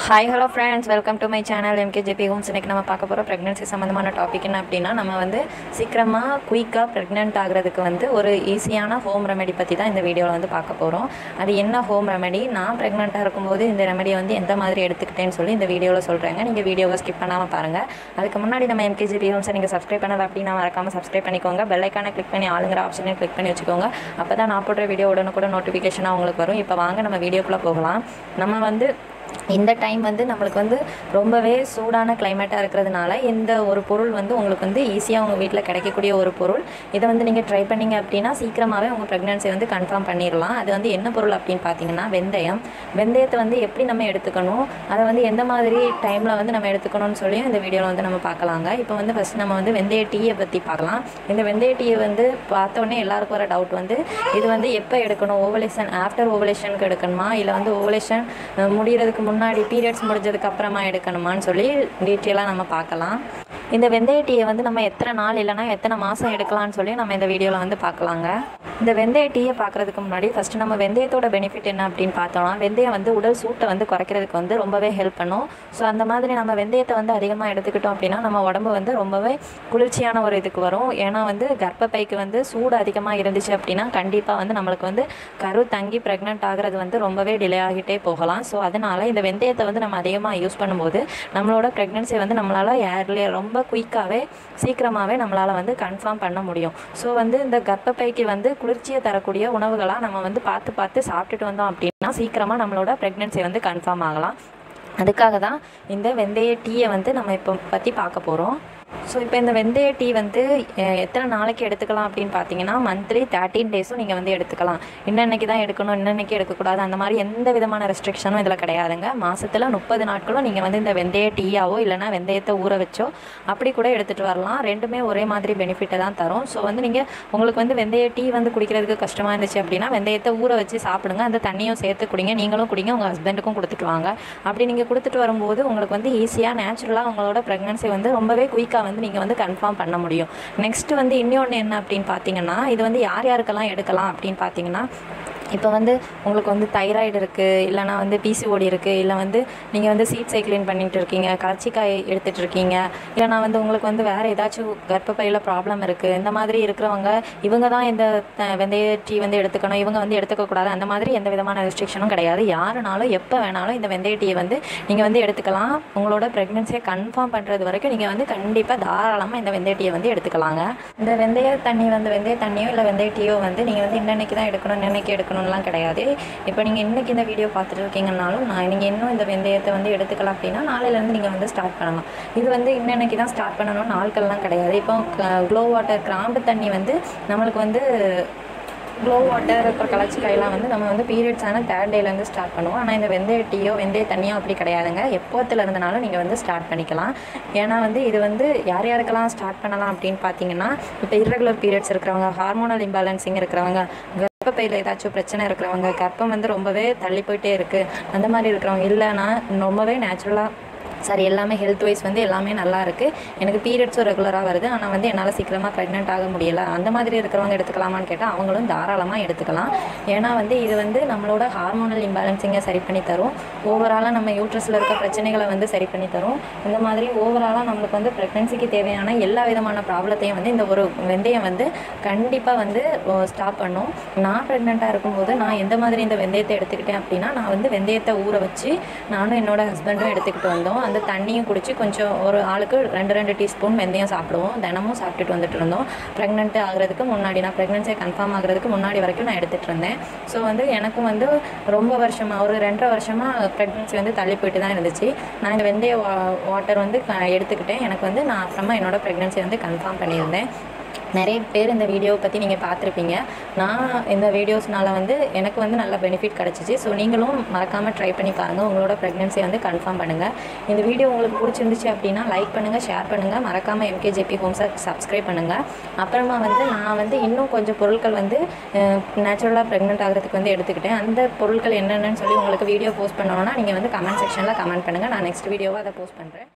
hi hello friends welcome to my channel MKJP homes இன்றைக்கி நம்ம பார்க்க போகிற ப்ரெக்னென்சி சம்மந்தமான டாபிக் என்ன அப்படின்னா நம்ம வந்து சீக்கிரமாக குயிக்காக ப்ரெக்னென்ட் ஆகிறதுக்கு வந்து ஒரு ஈஸியான ஹோம் ரெமெடி பற்றி தான் இந்த வீடியோவில் வந்து பார்க்க போகிறோம் அது என்ன ஹோம் ரெமெடி நான் ப்ரெக்னெண்ட்டாக இருக்கும்போது இந்த ரெமெடியை வந்து எந்த மாதிரி எடுத்துக்கிட்டேன்னு சொல்லி இந்த வீடியோவில் சொல்கிறேங்க நீங்கள் வீடியோவை ஸ்கிப் பண்ணாமல் பாருங்கள் அதுக்கு முன்னாடி நம்ம எம்கேஜிபி ஹோம்ஸை நீங்கள் சப்ஸ்கிரைப் பண்ணல அப்படின்னா மறக்காமல் சப்ஸ்கிரைப் பண்ணிக்கோங்க பெல் ஐக்கானை கிளிக் பண்ணி ஆளுங்கிற ஆப்ஷனை கிளிக் பண்ணி வச்சுக்கோங்க அப்போ தான் நான் போடுற வீடியோ உடனுக்குடன் நோட்டிஃபிகேஷனாக உங்களுக்கு வரும் இப்போ வாங்க நம்ம வீடியோக்குள்ளே போகலாம் நம்ம வந்து இந்த டைம் வந்து நம்மளுக்கு வந்து ரொம்பவே சூடான கிளைமேட்டாக இருக்கிறதுனால இந்த ஒரு பொருள் வந்து உங்களுக்கு வந்து ஈஸியாக உங்கள் வீட்டில் கிடைக்கக்கூடிய ஒரு பொருள் இதை வந்து நீங்கள் ட்ரை பண்ணீங்க அப்படின்னா சீக்கிரமாகவே உங்கள் ப்ரெக்னன்சி வந்து கன்ஃபார்ம் பண்ணிடலாம் அது வந்து என்ன பொருள் அப்படின்னு பார்த்தீங்கன்னா வெந்தயம் வெந்தயத்தை வந்து எப்படி நம்ம எடுத்துக்கணும் அதை வந்து எந்த மாதிரி டைமில் வந்து நம்ம எடுத்துக்கணும்னு சொல்லி இந்த வீடியோவில் வந்து நம்ம பார்க்கலாங்க இப்போ வந்து ஃபஸ்ட் நம்ம வந்து வெந்தய டீயை பற்றி பார்க்கலாம் இந்த வெந்தய டீயை வந்து பார்த்த உடனே எல்லாருக்கும் வர டவுட் வந்து இது வந்து எப்போ எடுக்கணும் ஓவலேஷன் ஆஃப்டர் ஓவலேஷனுக்கு எடுக்கணுமா இல்லை வந்து ஓவலேஷன் முடிகிறதுக்கு முன்னாடி பீரியட்ஸ் முடிஞ்சதுக்கு அப்புறமா எடுக்கணுமான்னு சொல்லி டீட்டெயிலாக நம்ம பார்க்கலாம் இந்த வெந்தய டீயை வந்து நம்ம எத்தனை நாள் இல்லைனா எத்தனை மாதம் எடுக்கலாம்னு சொல்லி நம்ம இந்த வீடியோவில் வந்து பார்க்கலாங்க இந்த வெந்தய டீயை பார்க்குறதுக்கு முன்னாடி ஃபஸ்ட்டு நம்ம வெந்தயத்தோட பெனிஃபிட் என்ன அப்படின்னு பார்த்தோம்னா வெந்தயம் வந்து உடல் சூட்டை வந்து குறைக்கிறதுக்கு வந்து ரொம்பவே ஹெல்ப் பண்ணும் ஸோ அந்த மாதிரி நம்ம வெந்தயத்தை வந்து அதிகமாக எடுத்துக்கிட்டோம் அப்படின்னா நம்ம உடம்பு வந்து ரொம்பவே குளிர்ச்சியான ஒரு இதுக்கு வரும் ஏன்னா வந்து கர்ப்பப்பைக்கு வந்து சூடு அதிகமாக இருந்துச்சு அப்படின்னா கண்டிப்பாக வந்து நம்மளுக்கு வந்து கரு தங்கி ப்ரெக்னென்ட் ஆகிறது வந்து ரொம்பவே டிலே ஆகிட்டே போகலாம் ஸோ அதனால் இந்த வெந்தயத்தை வந்து நம்ம அதிகமாக யூஸ் பண்ணும்போது நம்மளோட ப்ரெக்னென்சி வந்து நம்மளால் ஏர்லியே ரொம்ப குயிக்காகவே சீக்கிரமாகவே நம்மளால் வந்து கன்ஃபார்ம் பண்ண முடியும் ஸோ வந்து இந்த கர்ப்பப்பைக்கு வந்து குளிர்ச்சியை தரக்கூடிய உணவுகளாக நம்ம வந்து பார்த்து பார்த்து சாப்பிட்டுட்டு வந்தோம் அப்படின்னா சீக்கிரமாக நம்மளோட ப்ரெக்னென்சி வந்து கன்ஃபார்ம் ஆகலாம் அதுக்காக தான் இந்த வெந்தய டீயை வந்து நம்ம இப்போ பற்றி பார்க்க போகிறோம் ஸோ இப்போ இந்த வெந்தய டீ வந்து அஹ், எத்தனை நாளைக்கு எடுத்துக்கலாம் அப்படின்னு பார்த்தீங்கன்னா மந்த்லி தேர்ட்டீன் டேஸும் நீங்கள் வந்து எடுத்துக்கலாம் இன்னன்னைக்கு தான் எடுக்கணும் இன்னன்னைக்கு எடுக்கக்கூடாது அந்த மாதிரி எந்த விதமான ரெஸ்ட்ரிக்ஷனும் இதில் கிடையாதுங்க மாதத்தில் முப்பது நாட்களும் நீங்கள் வந்து இந்த வெந்தய டீயாவோ இல்லைனா வெந்தயத்தை ஊற வச்சோ அப்படி கூட எடுத்துகிட்டு வரலாம் ரெண்டுமே ஒரே மாதிரி பெனிஃபிட்டை தான் தரும் ஸோ வந்து நீங்கள் உங்களுக்கு வந்து வெந்தய டீ வந்து குடிக்கிறதுக்கு கஷ்டமாக இருந்துச்சு அப்படின்னா வெந்தயத்தை ஊற வச்சு சாப்பிடுங்க அந்த தண்ணியும் சேர்த்து குடிங்க நீங்களும் குடிங்க உங்கள் ஹஸ்பண்டுக்கும் கொடுத்துட்டு வாங்க அப்படி நீங்கள் கொடுத்துட்டு வரும்போது உங்களுக்கு வந்து ஈஸியாக நேச்சுரலாக உங்களோட ப்ரெக்னன்சி வந்து ரொம்பவே குயிக்காக வந்து நீங்கள் வந்து கன்ஃபார்ம் பண்ண முடியும் நெக்ஸ்ட் வந்து இன்னொன்று என்ன அப்படின்னு பார்த்தீங்கன்னா இது வந்து யார் யாருக்கெல்லாம் எடுக்கலாம் அப்படின்னு பார்த்தீங்கன்னா இப்போ வந்து உங்களுக்கு வந்து தைராய்டு இருக்குது இல்லைனா வந்து பிசிஓடி இருக்குது இல்லை வந்து நீங்கள் வந்து சீட் சைக்ளின் பண்ணிட்டு இருக்கீங்க கலச்சிக்காய் எடுத்துகிட்டு இருக்கீங்க இல்லைனா வந்து உங்களுக்கு வந்து வேறு ஏதாச்சும் கர்ப்பப்பையில் ப்ராப்ளம் இருக்குது இந்த மாதிரி இருக்கிறவங்க இவங்க தான் இந்த த- வெந்தய டீ வந்து எடுத்துக்கணும் இவங்க வந்து எடுத்துக்கக்கூடாது அந்த மாதிரி எந்த விதமான ரெஸ்ட்ரிக்ஷனும் கிடையாது யாருனாலும் எப்போ வேணாலும் இந்த வெந்தய டீயை வந்து நீங்கள் வந்து எடுத்துக்கலாம் உங்களோட ப்ரெக்னென்சியை கன்ஃபார்ம் பண்ணுறது வரைக்கும் நீங்கள் வந்து கண்டிப்பாக தாராளமாக இந்த வெந்தய டீயை வந்து எடுத்துக்கலாங்க இந்த வெந்தய தண்ணி வந்து வெந்தய தண்ணியோ இல்லை வெந்தய டீயோ வந்து நீங்கள் வந்து இன்னன்னைக்கு தான் எடுக்கணும் இன்னன்னைக்கு எடுக்கணும்லாம் கிடையாது இப்போ நீங்கள் இன்னைக்கு இந்த வீடியோ பார்த்துட்டு இருக்கீங்கனாலும் நான் நீங்கள் இன்னும் இந்த வெந்தயத்தை வந்து எடுத்துக்கலாம் அப்படின்னா நாளையிலேருந்து நீங்கள் வந்து ஸ்டார்ட் பண்ணலாம் இது வந்து இன்னன்னைக்கு தான் ஸ்டார்ட் பண்ணணும் நாட்கள்லாம் கிடையாது இப்போ க்ளோ வாட்டர் கிராம்பு தண்ணி வந்து நம்மளுக்கு வந்து க்ளோ வாட்டர் அப்புறம் கலச்சிக்காயெல்லாம் வந்து நம்ம வந்து பீரியட்ஸ் ஆன தேர்ட் டேலேருந்து ஸ்டார்ட் பண்ணுவோம் ஆனால் இந்த வெந்தய டீயோ வெந்தய தண்ணியோ அப்படி கிடையாதுங்க எப்போத்துல இருந்தனாலும் நீங்கள் வந்து ஸ்டார்ட் பண்ணிக்கலாம் ஏன்னா வந்து இது வந்து யார் யாருக்கெல்லாம் ஸ்டார்ட் பண்ணலாம் அப்படின்னு பார்த்தீங்கன்னா இப்போ irregular பீரியட்ஸ் இருக்கிறவங்க ஹார்மோனல் இம்பேலன்சிங் இருக்கிறவங்க கர்ப்பப்பையில் ஏதாச்சும் பிரச்சனை இருக்கிறவங்க கர்ப்பம் வந்து ரொம்பவே தள்ளி போயிட்டே இருக்குது அந்த மாதிரி இருக்கிறவங்க இல்லைன்னா ரொம்பவே நேச்சுரலாக சாரி எல்லாமே ஹெல்த் வைஸ் வந்து எல்லாமே நல்லா இருக்குது எனக்கு பீரியட்ஸும் ரெகுலராக வருது ஆனால் வந்து என்னால் சீக்கிரமாக ப்ரெக்னென்ட் ஆக முடியல அந்த மாதிரி இருக்கிறவங்க எடுத்துக்கலாமான்னு கேட்டால் அவங்களும் தாராளமாக எடுத்துக்கலாம் ஏன்னா வந்து இது வந்து நம்மளோட ஹார்மோனல் இம்பேலன்சிங்கை சரி பண்ணி தரும் ஓவராலாக நம்ம யூட்ரஸில் இருக்க பிரச்சனைகளை வந்து சரி பண்ணி தரும் இந்த மாதிரி ஓவராலாக நம்மளுக்கு வந்து ப்ரெக்னென்சிக்கு தேவையான எல்லா விதமான ப்ராப்ளத்தையும் வந்து இந்த ஒரு வெந்தயம் வந்து கண்டிப்பாக வந்து ஸ்டாப் பண்ணும் நான் ப்ரெக்னெண்ட்டாக இருக்கும்போது நான் எந்த மாதிரி இந்த வெந்தயத்தை எடுத்துக்கிட்டேன் அப்படின்னா நான் வந்து வெந்தயத்தை ஊற வச்சு நானும் என்னோட ஹஸ்பண்டும் எடுத்துக்கிட்டு வந்தோம் அந்த தண்ணியும் குடிச்சு கொஞ்சம் ஒரு ஆளுக்கு ரெண்டு ரெண்டு டீஸ்பூன் வெந்தயம் சாப்பிடுவோம் தினமும் சாப்பிட்டுட்டு வந்துட்டு இருந்தோம் ப்ரெக்னென்ட் ஆகிறதுக்கு முன்னாடி நான் ப்ரெக்னன்சியை கன்ஃபார்ம் ஆகிறதுக்கு முன்னாடி வரைக்கும் நான் எடுத்துகிட்டு இருந்தேன் ஸோ வந்து எனக்கும் வந்து ரொம்ப வருஷமாக ஒரு ரெண்டரை வருஷமாக ப்ரெக்னன்சி வந்து தள்ளி போயிட்டு தான் இருந்துச்சு நான் இந்த வெந்தய வாட்டர் வந்து க- எடுத்துக்கிட்டேன் எனக்கு வந்து நான் அப்புறமா என்னோட ப்ரெக்னன்சி வந்து கன்ஃபார்ம் பண்ணியிருந்தேன் நிறைய பேர் இந்த வீடியோவை பற்றி நீங்கள் பார்த்துருப்பீங்க நான் இந்த வீடியோஸ்னால வந்து எனக்கு வந்து நல்ல பெனிஃபிட் கிடச்சிச்சு ஸோ நீங்களும் மறக்காமல் ட்ரை பண்ணி பாருங்கள் உங்களோட ப்ரெக்னன்சியை வந்து கன்ஃபார்ம் பண்ணுங்கள் இந்த வீடியோ உங்களுக்கு பிடிச்சிருந்துச்சு அப்படின்னா லைக் பண்ணுங்கள் ஷேர் பண்ணுங்கள் மறக்காமல் எம்கேஜேபி ஹோம்ஸை சப்ஸ்கிரைப் பண்ணுங்கள் அப்புறமா வந்து நான் வந்து இன்னும் கொஞ்சம் பொருட்கள் வந்து நேச்சுரலாக ப்ரெக்னென்ட் ஆகிறதுக்கு வந்து எடுத்துக்கிட்டேன் அந்த பொருட்கள் என்னென்னு சொல்லி உங்களுக்கு வீடியோ போஸ்ட் பண்ணணும்னா நீங்கள் வந்து கமெண்ட் செக்ஷனில் கமெண்ட் பண்ணுங்கள் நான் நெக்ஸ்ட் வீடியோவை அதை போஸ்ட் பண்ணுறேன்